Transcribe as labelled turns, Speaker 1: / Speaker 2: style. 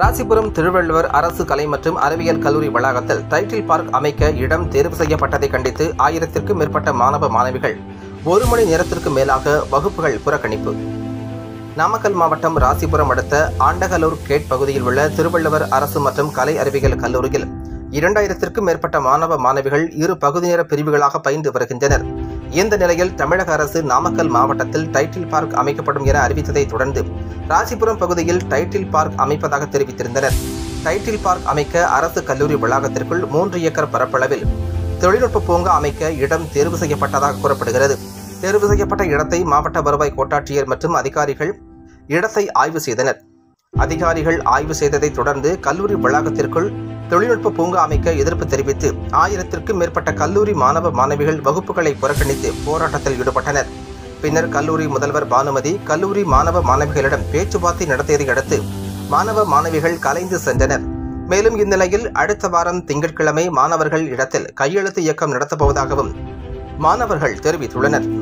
Speaker 1: ராசிபுரம் திருவள்ளுவர் அரசு கலை மற்றும் அறிவியல் கல்லூரி வளாகத்தில் டைட்டில் பார்க் அமைக்க இடம் தேர்வு செய்யப்பட்டதை கண்டித்து ஆயிரத்திற்கும் மேற்பட்ட மாணவ மாணவிகள் ஒரு மணி நேரத்திற்கு மேலாக வகுப்புகள் புறக்கணிப்பு நாமக்கல் மாவட்டம் ராசிபுரம் அடுத்த ஆண்டகலூர் கேட் பகுதியில் உள்ள திருவள்ளுவர் அரசு மற்றும் கலை அறிவியல் கல்லூரியில் இரண்டாயிரத்திற்கும் மேற்பட்ட மாணவ மாணவிகள் இரு பகுதி நேர பிரிவுகளாக பயின்று வருகின்றனர் இந்த நிலையில் தமிழக அரசு நாமக்கல் மாவட்டத்தில் டைட்டில் பார்க் அமைக்கப்படும் என அறிவித்ததை தொடர்ந்து ராசிபுரம் பகுதியில் டைட்டில் பார்க் அமைப்பதாக தெரிவித்திருந்தனர் டைட்டில் பார்க் அமைக்க அரசு கல்லூரி வளாகத்திற்குள் மூன்று ஏக்கர் பரப்பளவில் தொழில்நுட்ப பூங்கா அமைக்க இடம் தேர்வு செய்யப்பட்டதாக கூறப்படுகிறது தேர்வு செய்யப்பட்ட இடத்தை மாவட்ட வருவாய் கோட்டாட்சியர் மற்றும் அதிகாரிகள் இடத்தை ஆய்வு செய்தனர் அதிகாரிகள் ஆய்வு செய்ததை தொடர்ந்து கல்லூரி வளாகத்திற்குள் தொழில்நுட்ப பூங்கா அமைக்க எதிர்ப்பு தெரிவித்து ஆயிரத்திற்கும் மேற்பட்ட கல்லூரி மாணவ மாணவிகள் வகுப்புகளை புறக்கணித்து போராட்டத்தில் ஈடுபட்டனர் பின்னர் கல்லூரி முதல்வர் பானுமதி கல்லூரி மாணவ மாணவிகளிடம் பேச்சுவார்த்தை நடத்தியதை அடுத்து மாணவ மாணவிகள் கலைந்து சென்றனர் மேலும் இந்நிலையில் அடுத்த வாரம் திங்கட்கிழமை மாணவர்கள் இடத்தில் கையெழுத்து இயக்கம் நடத்தப்போவதாகவும் மாணவர்கள் தெரிவித்துள்ளனர்